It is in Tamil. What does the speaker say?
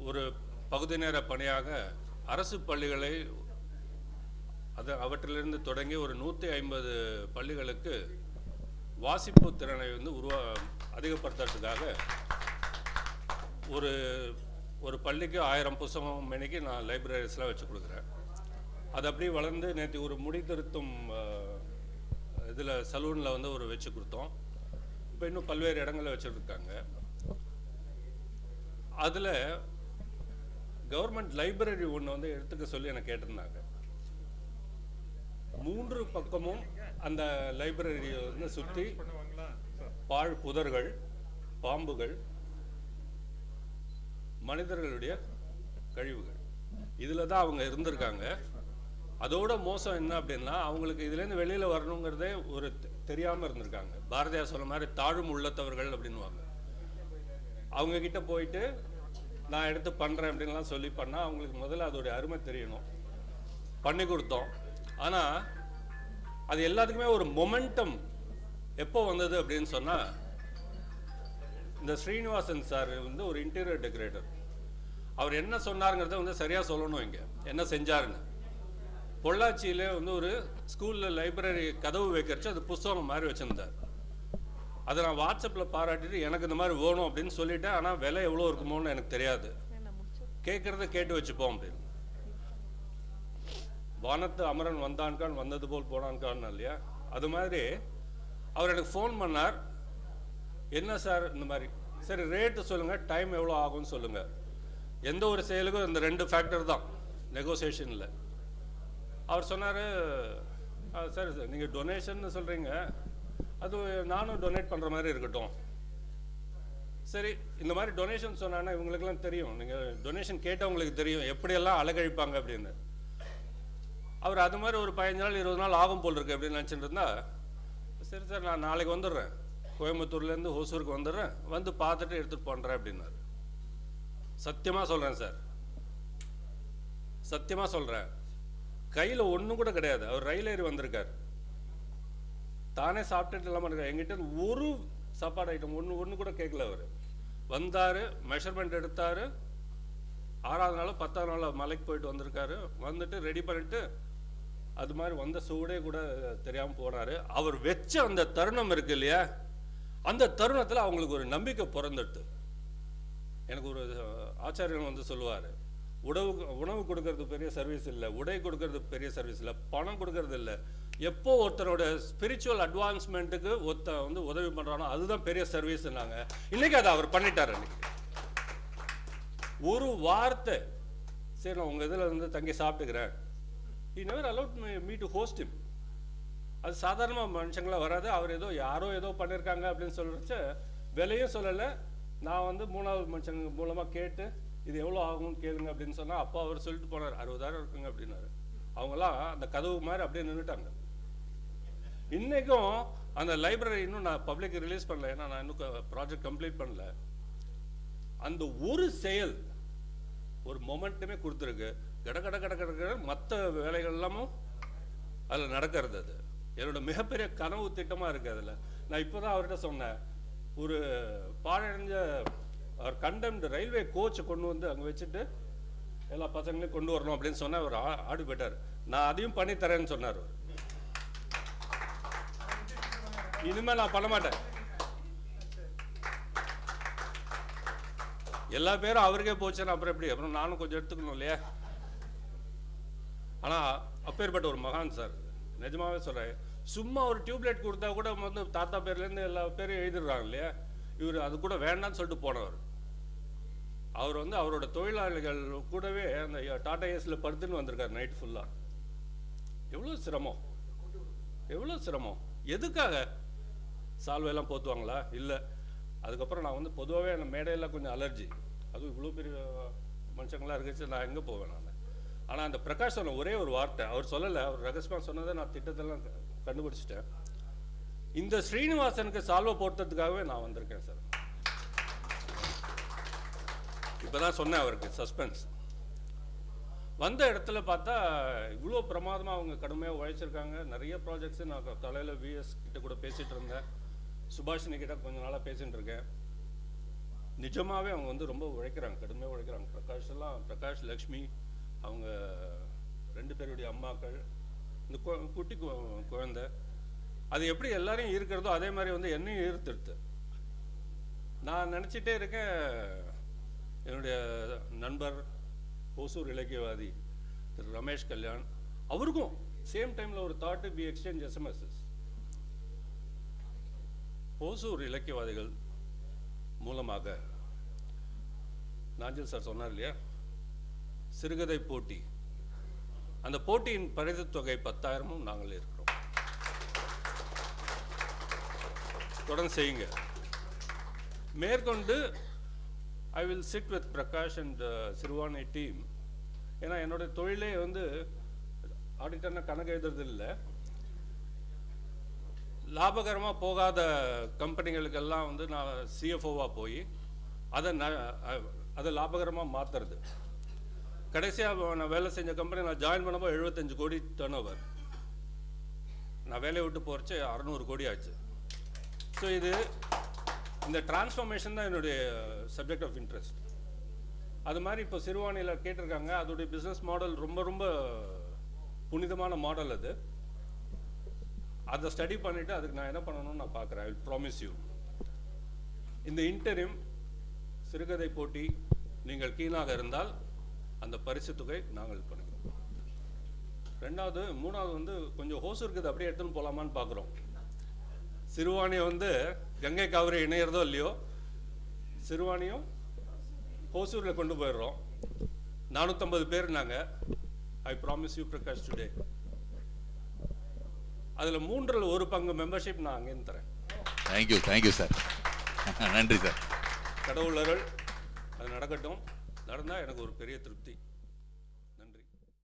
ஒரு பகுதி நேர பணியாக அரசு பள்ளிகளை அது அவற்றிலிருந்து தொடங்கி ஒரு நூற்றி ஐம்பது பள்ளிகளுக்கு வாசிப்பு திறனை வந்து உருவா அதிகப்படுத்துறதுக்காக ஒரு ஒரு பள்ளிக்கு ஆயிரம் புத்தகம் மணிக்கு நான் லைப்ரரிஸ்லாம் வச்சு கொடுக்குறேன் அது அப்படியே வளர்ந்து நேற்று ஒரு முடி திருத்தும் இதில் சலூனில் வந்து ஒரு வச்சு கொடுத்தோம் இப்போ இன்னும் பல்வேறு இடங்களில் வச்சுருக்காங்க அதில் கவர்மெண்ட் லைப்ரரி ஒன்று வந்து எடுத்துக்க சொல்லி எனக்கு கேட்டிருந்தாங்க மூன்று பக்கமும் அந்த லைப்ரரியை வந்து சுற்றி பாழ் புதர்கள் பாம்புகள் மனிதர்களுடைய கழிவுகள் இதில் தான் அவங்க இருந்திருக்காங்க அதோட மோசம் என்ன அப்படின்னா அவங்களுக்கு இதுலேருந்து வெளியில் வரணுங்கிறதே ஒரு தெரியாமல் இருந்திருக்காங்க பாரதியார் சொன்ன மாதிரி தாழும் உள்ளத்தவர்கள் அப்படின்வாங்க அவங்க கிட்ட போயிட்டு நான் எடுத்து பண்ணுறேன் அப்படின்லாம் சொல்லி பண்ணால் அவங்களுக்கு முதல்ல அதோடைய அருமை தெரியணும் பண்ணி கொடுத்தோம் ஆனால் அது எல்லாத்துக்குமே ஒரு மொமெண்டம் எப்போ வந்தது அப்படின்னு சொன்னால் இந்த ஸ்ரீனிவாசன் சார் வந்து ஒரு இன்டீரியர் டெக்கரேட்டர் அவர் என்ன சொன்னாருங்கிறத வந்து சரியாக சொல்லணும் இங்கே என்ன செஞ்சாருன்னு பொள்ளாச்சியிலே வந்து ஒரு ஸ்கூலில் லைப்ரரி கதவு வைக்கிறச்சு அது புஸ்தகம் மாதிரி வச்சுருந்தார் அதை நான் வாட்ஸ்அப்பில் பாராட்டிட்டு எனக்கு இந்த மாதிரி வேணும் அப்படின்னு சொல்லிட்டேன் ஆனால் விலை எவ்வளோ இருக்குமோன்னு எனக்கு தெரியாது கேட்குறத கேட்டு வச்சுப்போம் அப்படின்னு வானத்து அமரன் வந்தான்கான் வந்தது போல் போனான்கான் இல்லையா அது மாதிரி அவர் எனக்கு ஃபோன் பண்ணார் என்ன சார் இந்த மாதிரி சரி ரேட்டு சொல்லுங்கள் டைம் எவ்வளோ ஆகும்னு சொல்லுங்கள் எந்த ஒரு செயலுக்கும் இந்த ரெண்டு ஃபேக்டர் தான் நெகோசியேஷனில் அவர் சொன்னார் சரி சார் நீங்கள் டொனேஷன் சொல்கிறீங்க அது நானும் டொனேட் பண்ணுற மாதிரி இருக்கட்டும் சரி இந்த மாதிரி டொனேஷன் சொன்னாங்கன்னா இவங்களுக்கெல்லாம் தெரியும் நீங்கள் டொனேஷன் கேட்டவங்களுக்கு தெரியும் எப்படியெல்லாம் அலகழிப்பாங்க அப்படின்னு அவர் அது மாதிரி ஒரு பதினஞ்சு நாள் இருபது நாள் ஆகும் போல் இருக்கு அப்படின்னு நினச்சிட்டு இருந்தா சரி சார் நான் நாளைக்கு வந்துடுறேன் கோயம்புத்தூர்லேருந்து ஹோசூருக்கு வந்துடுறேன் வந்து பார்த்துட்டு எடுத்துகிட்டு பண்ணுறேன் அப்படின்னாரு சத்தியமாக சொல்கிறேன் சார் சத்தியமாக சொல்கிறேன் கையில் ஒன்றும் கூட கிடையாது அவர் ரயில் ஏறி வந்திருக்கார் தானே சாப்பிட்டுட்டு இல்லாமல் இருக்கார் எங்கிட்ட ஒரு சாப்பாடு ஐட்டம் ஒன்று ஒன்று கூட கேட்கல அவர் வந்தார் மெஷர்மெண்ட் எடுத்தார் ஆறாவது நாள் பத்தாவது நாள் மலைக்கு போயிட்டு வந்திருக்காரு வந்துட்டு ரெடி பண்ணிட்டு அது மாதிரி வந்த சூடே கூட தெரியாமல் போனார் அவர் வச்ச அந்த தருணம் இருக்கு இல்லையா அந்த தருணத்தில் அவங்களுக்கு ஒரு நம்பிக்கை பிறந்துடுது எனக்கு ஒரு ஆச்சாரியன் வந்து சொல்லுவார் உணவு உணவு கொடுக்கறது பெரிய சர்வீஸ் இல்லை உடை கொடுக்கறது பெரிய சர்வீஸ் இல்லை பணம் கொடுக்கறது இல்லை எப்போ ஒருத்தரோட ஸ்பிரிச்சுவல் அட்வான்ஸ்மெண்ட்டுக்கு ஒருத்த வந்து உதவி பண்ணுறானோ அதுதான் பெரிய சர்வீஸ்னாங்க இன்னைக்கு அதை அவர் பண்ணிட்டார் அன்னைக்கு ஒரு வார்த்தை சரி நான் உங்கள் இதில் வந்து தங்கி சாப்பிட்டுக்கிறேன் he never allowed me me to host him அது சாதாரணமாக மனுஷங்களாம் வராது அவர் ஏதோ யாரோ ஏதோ பண்ணியிருக்காங்க அப்படின்னு சொல்லிச்சு விலையும் சொல்லலை நான் வந்து மூணாவது மனுஷங்க மூலமாக கேட்டு இது எவ்வளோ ஆகும்னு கேளுங்க அப்படின்னு சொன்னால் அப்பா அவர் சொல்லிட்டு போனார் அறுபதாயிரம் இருக்குங்க அப்படின்னாரு அவங்களாம் அந்த கதவு மாதிரி அப்படியே நின்றுட்டாங்க இன்னைக்கும் அந்த லைப்ரரி இன்னும் நான் பப்ளிக் ரிலீஸ் பண்ணல ஏன்னா நான் இன்னும் ப்ராஜெக்ட் கம்ப்ளீட் பண்ணல அந்த ஒரு செயல் ஒரு மொமெண்ட்டுமே கொடுத்துருக்கு கட கட கட கட கட மற்ற வேலைகள் எல்லாமும் அதில் நடக்கிறது அது என்னோட மிகப்பெரிய கனவு திட்டமாக இருக்குது அதில் நான் இப்போ தான் அவர்கிட்ட சொன்னேன் ஒரு பாழடைஞ்ச அவர் கண்டம்டு ரயில்வே கோச்சை கொண்டு வந்து அங்கே வச்சுட்டு எல்லா பசங்களையும் கொண்டு வரணும் அப்படின்னு சொன்னால் அவர் ஆ- ஆடி போயிட்டார் நான் அதையும் பண்ணி தரேன்னு சொன்னார் அவர் இனிமேல் நான் பண்ண மாட்டேன் எல்லா பேரும் அவருக்கே போச்சுன்னா அப்புறம் எப்படி அப்புறம் நானும் கொஞ்சம் எடுத்துக்கணும் இல்லையா ஆனால் அப்பேற்பட்ட ஒரு மகான் சார் நிஜமாவே சொல்கிறேன் சும்மா ஒரு டியூப்லைட் கொடுத்தா கூட வந்து தாத்தா பேர்லேருந்து எல்லா பேரும் எழுதிடுறாங்க இல்லையா இவர் அது கூட வேண்டாம்னு சொல்லிட்டு போனவர் அவர் வந்து அவரோட தொழிலாளிகள் கூடவே அந்த டாடா ஏஸில் படுத்துன்னு வந்திருக்காரு நைட் ஃபுல்லாக எவ்வளோ சிரமம் எவ்வளோ சிரமம் எதுக்காக சால்வையெல்லாம் போத்துவாங்களா இல்லை அதுக்கப்புறம் நான் வந்து பொதுவாகவே அந்த மேடையெல்லாம் கொஞ்சம் அலர்ஜி அதுவும் இவ்வளோ பெரிய மனுஷங்களாம் இருக்குச்சு நான் எங்கே போவேன் நான் ஆனால் அந்த பிரகாஷ் சொன்ன ஒரே ஒரு வார்த்தை அவர் சொல்லலை அவர் ரகசியமாக சொன்னதை நான் திட்டத்தெல்லாம் க- கண்டுபிடிச்சிட்டேன் இந்த ஸ்ரீனிவாசனுக்கு சால்வை போட்டதுக்காகவே நான் வந்திருக்கேன் சார் இப்போ தான் சொன்னேன் அவருக்கு சஸ்பென்ஸ் வந்த இடத்துல பார்த்தா இவ்வளோ பிரமாதமாக அவங்க கடுமையாக உழைச்சிருக்காங்க நிறைய ப்ராஜெக்ட்ஸு நான் தலையில் விஎஸ் கிட்ட கூட பேசிகிட்டு இருந்தேன் சுபாஷினி கிட்ட கொஞ்ச நாளாக பேசிட்டு இருக்கேன் நிஜமாவே அவங்க வந்து ரொம்ப உழைக்கிறாங்க கடுமையாக உழைக்கிறாங்க பிரகாஷ் எல்லாம் பிரகாஷ் லக்ஷ்மி அவங்க ரெண்டு பேருடைய அம்மாக்கள் இந்த கு- குட்டி கு- குழந்தை அது எப்படி எல்லாரையும் ஈர்க்கிறதோ அதே மாதிரி வந்து என்னையும் ஈர்த்துடுது நான் நினச்சிட்டே இருக்கேன் என்னுடைய நண்பர் ஓசூர் இலக்கியவாதி திரு ரமேஷ் கல்யாண் அவருக்கும் சேம் டைமில் ஒரு தாட்டு பி எக்ஸ்சேஞ்ச் எஸ்எம்எஸ்எஸ் ஓசூர் இலக்கியவாதிகள் மூலமாக நாஞ்சல் சார் சொன்னார் இல்லையா சிறுகதை போட்டி அந்த போட்டியின் பரிசுத் தொகை பத்தாயிரமும் நாங்கள் இருக்கிறோம் தொடர்ந்து செய்யுங்க மேற்கொண்டு I will sit with Prakash and Siruvani team ஏன்னா என்னோட தொழிலே வந்து ஆடிட்டர்னா கணக்கு எழுதுறது இல்லை லாபகரமாக போகாத கம்பெனிகளுக்கெல்லாம் வந்து நான் சிஎஃப்ஓவாக போய் அதை ந அ- அதை லாபகரமாக மாற்றுறது கடைசியாக நான் வேலை செஞ்ச கம்பெனி நான் ஜாயின் பண்ணும்போது எழுபத்தஞ்சு கோடி டர்ன் ஓவர் நான் வேலையை விட்டு போகிறச்சு அறநூறு கோடி ஆச்சு ஸோ இது இந்த டிரான்ஸ்ஃபர்மேஷன் தான் என்னுடைய சப்ஜெக்ட் ஆஃப் இன்ட்ரெஸ்ட் அது மாதிரி இப்போ சிறுவாணியில் கேட்டிருக்காங்க அதோடைய பிஸ்னஸ் மாடல் ரொம்ப ரொம்ப புனிதமான மாடல் அது அதை ஸ்டடி பண்ணிவிட்டு அதுக்கு நான் என்ன பண்ணணும்னு நான் பார்க்குறேன் ஐ ப்ராமிஸ் யூ இந்த இன்டரிம் சிறுகதை போட்டி நீங்கள் கீழாக இருந்தால் அந்த பரிசு தொகை நாங்கள் பண்ணுகிறோம் ரெண்டாவது மூணாவது வந்து கொஞ்சம் ஹோஸ் இருக்குது அப்படியே எடுத்துன்னு போகலாமான்னு பார்க்குறோம் சிறுவாணி வந்து கங்கை காவிரி இணையிறதோ இல்லையோ சிறுவாணியும் ஹோசூரில் கொண்டு போயிடுறோம் நானூற்றம்பது பேர் நாங்கள் I promise you Prakash today அதில் மூன்றில் ஒரு பங்கு மெம்பர்ஷிப் நான் அங்கேருந்து தரேன் தேங்க்யூ தேங்க்யூ சார் நன்றி சார் கடவுளர்கள் அது நடக்கட்டும் நடந்தால் எனக்கு ஒரு பெரிய திருப்தி